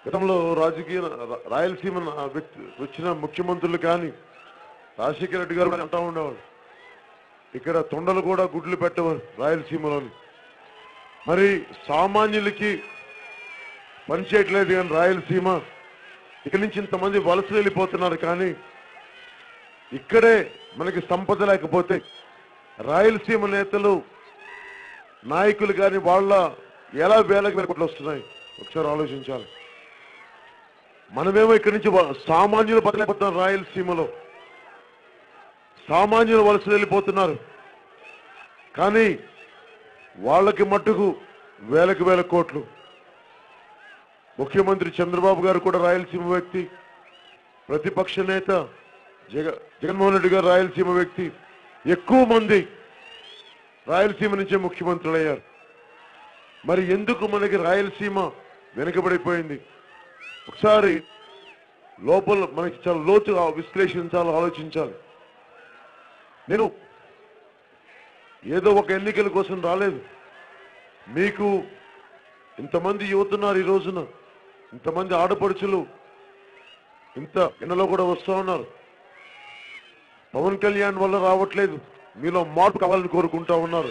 గతంలో రాజకీయ రా- రాయలసీమ నా వ్యక్తి వచ్చిన ముఖ్యమంత్రులు కానీ రాజశేఖర రెడ్డి గారు కూడా అంటా ఉండేవాళ్ళు ఇక్కడ తొండలు కూడా గుడ్లు పెట్టవారు రాయలసీమలోని మరి సామాన్యులకి పనిచేయట్లేదు కానీ రాయలసీమ ఇక్కడి నుంచి ఇంతమంది వలసలు వెళ్ళిపోతున్నారు కానీ ఇక్కడే మనకి సంపద లేకపోతే రాయలసీమ నేతలు నాయకులు కానీ వాళ్ళ ఎలా వేలకు వేల కోట్లు వస్తున్నాయి ఒకసారి ఆలోచించాలి మనమేమో ఇక్కడి నుంచి వ- సామాన్యులు బతలేకపోతున్నారు రాయలసీమలో సామాన్యులు వలస వెళ్ళిపోతున్నారు కానీ వాళ్ళకి మట్టుకు వేలకు వేల కోట్లు ముఖ్యమంత్రి చంద్రబాబు గారు కూడా రాయలసీమ వ్యక్తి ప్రతిపక్ష నేత జగ జగన్మోహన్ రెడ్డి గారు రాయలసీమ వ్యక్తి ఎక్కువ మంది రాయలసీమ నుంచే ముఖ్యమంత్రులు అయ్యారు మరి ఎందుకు మనకి రాయలసీమ వెనుకబడిపోయింది ఒకసారి లోపల మనకి చాలా లోతుగా విశ్లేషించాలి ఆలోచించాలి నేను ఏదో ఒక ఎన్నికల కోసం రాలేదు మీకు ఇంతమంది యువతున్నారు ఈ రోజున ఇంతమంది ఆడపడుచులు ఇంత ఎండలో కూడా వస్తూ ఉన్నారు పవన్ కళ్యాణ్ వల్ల రావట్లేదు మీలో మార్పు కావాలని కోరుకుంటా ఉన్నారు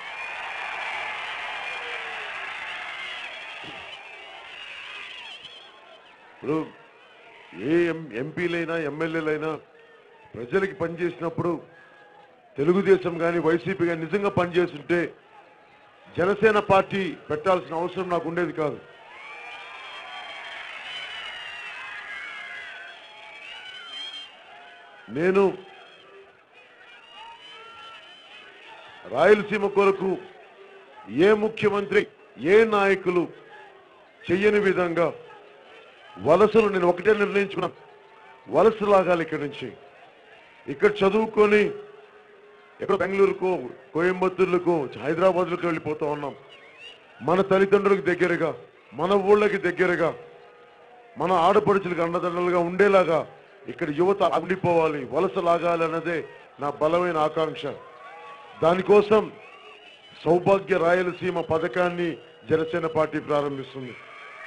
ఇప్పుడు ఏ ఎం- ఎంపీలైనా ఎమ్మెల్యేలైనా ప్రజలకి పనిచేసినప్పుడు తెలుగుదేశం కానీ వైసీపీ కానీ నిజంగా పనిచేస్తుంటే జనసేన పార్టీ పెట్టాల్సిన అవసరం నాకు ఉండేది కాదు నేను రాయలసీమ కొరకు ఏ ముఖ్యమంత్రి ఏ నాయకులు చెయ్యని విధంగా వలసలు నేను ఒకటే నిర్ణయించుకున్నాను వలస లాగాలి ఇక్కడి నుంచి ఇక్కడ చదువుకొని ఎక్కడ బెంగళూరుకో కోయంబత్తూర్లకు హైదరాబాద్లకు వెళ్ళిపోతా ఉన్నాం మన తల్లిదండ్రులకు దగ్గరగా మన ఊళ్ళకి దగ్గరగా మన ఆడపడుచులకు అండదండలుగా ఉండేలాగా ఇక్కడ యువత ఉండిపోవాలి వలస లాగాలి అన్నదే నా బలమైన ఆకాంక్ష దానికోసం సౌభాగ్య రాయలసీమ పథకాన్ని జనసేన పార్టీ ప్రారంభిస్తుంది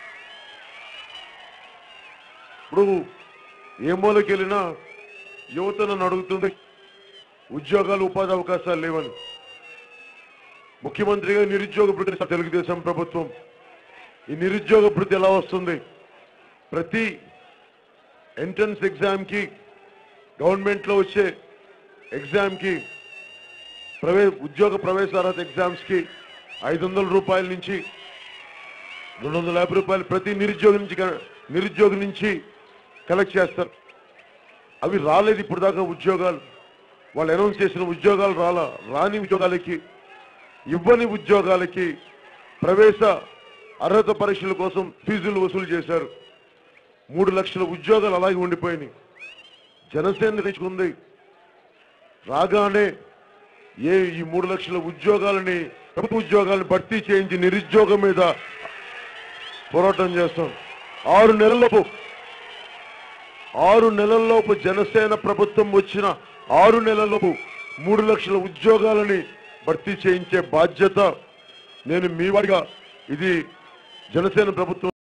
ఇప్పుడు ఏ మూలకి వెళ్ళినా యువత నన్ను అడుగుతుంది ఉద్యోగాలు ఉపాధి అవకాశాలు లేవని ముఖ్యమంత్రిగా నిరుద్యోగ భృతి ఇస్తారు తెలుగుదేశం ప్రభుత్వం ఈ నిరుద్యోగ భృతి ఎలా వస్తుంది ప్రతి ఎంట్రన్స్ ఎగ్జామ్ కి గవర్నమెంట్ లో వచ్చే ఎగ్జామ్ కి ప్రవే ఉద్యోగ ప్రవేశ అర్హత ఎగ్జామ్స్ కి ఐదు వందల రూపాయల నుంచి రెండు వందల యాభై రూపాయలు ప్రతి నిరుద్యోగి నుంచి క- నిరుద్యోగి నుంచి కలెక్ట్ చేస్తారు అవి రాలేదు ఇప్పుడు దాకా ఉద్యోగాలు వాళ్ళు అనౌన్స్ చేసిన ఉద్యోగాలు రాలా రాని ఉద్యోగాలకి ఇవ్వని ఉద్యోగాలకి ప్రవేశ అర్హత పరీక్షల కోసం ఫీజులు వసూలు చేశారు మూడు లక్షల ఉద్యోగాలు అలాగే ఉండిపోయినాయి జనసేన తెచ్చుకుంది రాగానే ఏ ఈ మూడు లక్షల ఉద్యోగాలని ప్రభుత్వ ఉద్యోగాలను భర్తీ చేయించి నిరుద్యోగం మీద పోరాటం చేస్తాం ఆరు నెలలపు ఆరు నెలల్లోపు జనసేన ప్రభుత్వం వచ్చిన ఆరు నెలలలోపు మూడు లక్షల ఉద్యోగాలని భర్తీ చేయించే బాధ్యత నేను మీ వాడిగా ఇది జనసేన ప్రభుత్వం